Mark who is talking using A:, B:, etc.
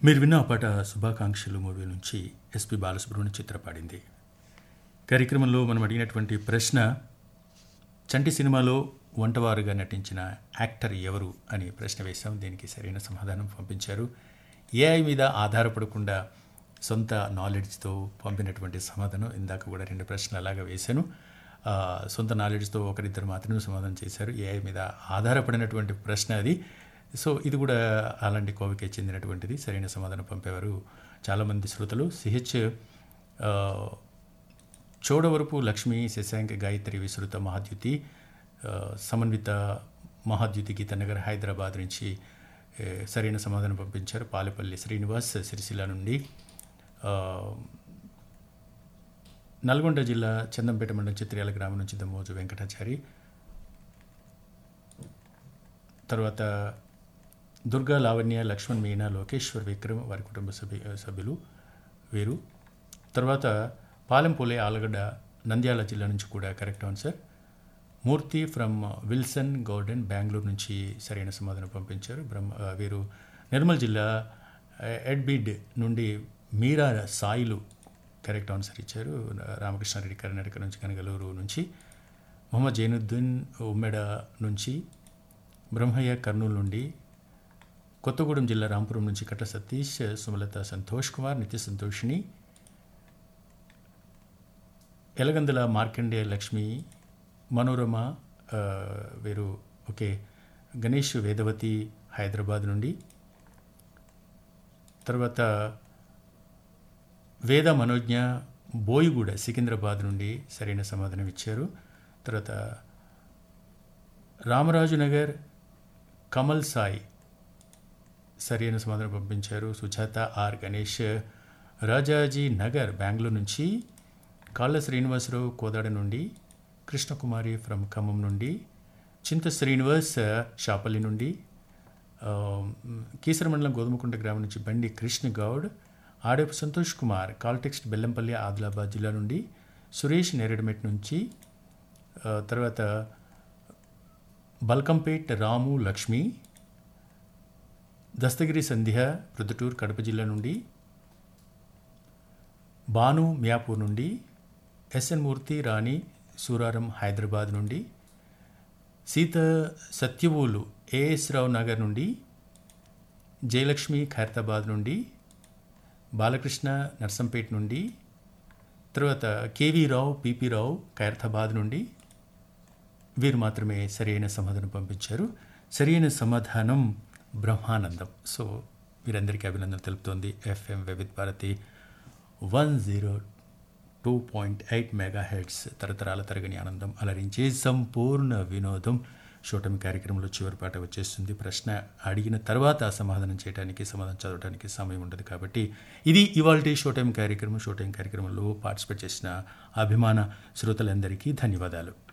A: మీరు విన్న ఆ పాట శుభాకాంక్షలు మూవీ నుంచి ఎస్పి బాలసుబ్రహ్మణ్యం చిత్ర పాడింది కార్యక్రమంలో మనం అడిగినటువంటి ప్రశ్న చంటి సినిమాలో వంటవారుగా నటించిన యాక్టర్ ఎవరు అని ప్రశ్న వేశాం దీనికి సరైన సమాధానం పంపించారు ఏఐ మీద ఆధారపడకుండా సొంత నాలెడ్జ్తో పంపినటువంటి సమాధానం ఇందాక కూడా రెండు ప్రశ్నలు అలాగా వేశాను ఆ, సొంత నాలెడ్జ్తో ఒకరిద్దరు మాత్రమే సమాధానం చేశారు ఏఐ మీద ఆధారపడినటువంటి ప్రశ్న అది సో ఇది కూడా అలాంటి కోవికే చెందినటువంటిది సరైన సమాధానం పంపేవారు చాలామంది శ్రోతలు సిహెచ్ ఆ, చోడవరపు లక్ష్మి శశాంక్ గాయత్రి విస్తృత మహాద్యుతి ఆ, సమన్విత మహాద్యుతి గీతనగర్ హైదరాబాద్ నుంచి ఏ, సరైన సమాధానం పంపించారు పాలపల్లి శ్రీనివాస్ సిరిసిల్ల నుండి ఆ, నల్గొండ జిల్లా చందంపేట మండలం చిత్రియాల గ్రామం నుంచి దమ్మోజు వెంకటాచారి తర్వాత దుర్గా లావణ్య లక్ష్మణ్ మీనా లోకేశ్వర్ విక్రమ్ వారి కుటుంబ సభ్యు సభ్యులు వీరు తర్వాత పాలెంపోలే ఆలగడ్డ నంద్యాల జిల్లా నుంచి కూడా correct answer Murthy from Wilson Garden Bengaluru నుంచి సరైన సమాధానం పంపించారు బ్రహ్మ ఆ, వీరు నిర్మల్ జిల్లా ఆ, ఎడ్బిడ్ నుండి మీరా సాయిలు కరెక్ట్ ఆన్సర్ ఇచ్చారు రామకృష్ణారెడ్డి కర్ణాటక నుంచి కనగలూరు నుంచి మొహమ్మద్ జైనుద్దీన్ ఉమ్మెడ నుంచి బ్రహ్మయ్య కర్నూలు నుండి కొత్తగూడెం జిల్లా రాంపురం నుంచి కట్ట సతీష్ సుమలత సంతోష్ కుమార్ నిత్య సంతోషిని ఎలగందుల మార్కండేయ లక్ష్మి మనోరమ ఆ, వీరు ఓకే గణేష్ వేదవతి హైదరాబాద్ నుండి తర్వాత వేద మనోజ్ఞ బోయిగూడ సికింద్రాబాద్ నుండి సరైన సమాధానం ఇచ్చారు తర్వాత రామరాజు నగర్ కమల్ సాయి సరైన సమాధానం పంపించారు సుజాత ఆర్ గణేష్ రాజాజీ నగర్ బెంగళూరు నుంచి కాళ్ళ శ్రీనివాసరావు కోదాడ నుండి కృష్ణకుమారి ఫ్రమ్ ఖమ్మం నుండి చింత శ్రీనివాస్ షాపల్లి నుండి ఆ, కీసర మండలం గోధుమకుంట గ్రామం నుంచి బండి కృష్ణ గౌడ్ ఆడేపు సంతోష్ కుమార్ కాల్టెక్స్ట్ బెల్లంపల్లి ఆదిలాబాద్ జిల్లా నుండి సురేష్ నేరేడుమెట్ నుంచి ఆ, తర్వాత బల్కంపేట్ రాము లక్ష్మి దస్తగిరి సంధ్య ప్రొద్దుటూరు కడప జిల్లా నుండి బాను మియాపూర్ నుండి ఎస్ఎన్ మూర్తి రాణి సూరారం హైదరాబాద్ నుండి సీత సత్యవోలు ఏఎస్ రావు నగర్ నుండి జయలక్ష్మి ఖైరతాబాద్ నుండి బాలకృష్ణ నర్సంపేట్ నుండి తర్వాత కేవీ రావు పిపి రావు ఖైరతాబాద్ నుండి వీరు మాత్రమే సరైన సమాధానం పంపించారు సరైన సమాధానం బ్రహ్మానందం సో వీరందరికీ అభినందన తెలుపుతోంది FM Vividh Bharati one zero two point eight megahertz తరతరాల తరగని ఆనందం అలరించే సంపూర్ణ వినోదం షోటమి కార్యక్రమంలో చివరి పాట వచ్చేస్తుంది ప్రశ్న అడిగిన తర్వాత సమాధానం చేయడానికి సమాధానం చదవడానికి సమయం ఉండదు కాబట్టి ఇది ఇవాల్టి షో టైం కార్యక్రమం షో టైం కార్యక్రమంలో పార్టిసిపేట్ చేసిన అభిమాన శ్రోతలందరికీ ధన్యవాదాలు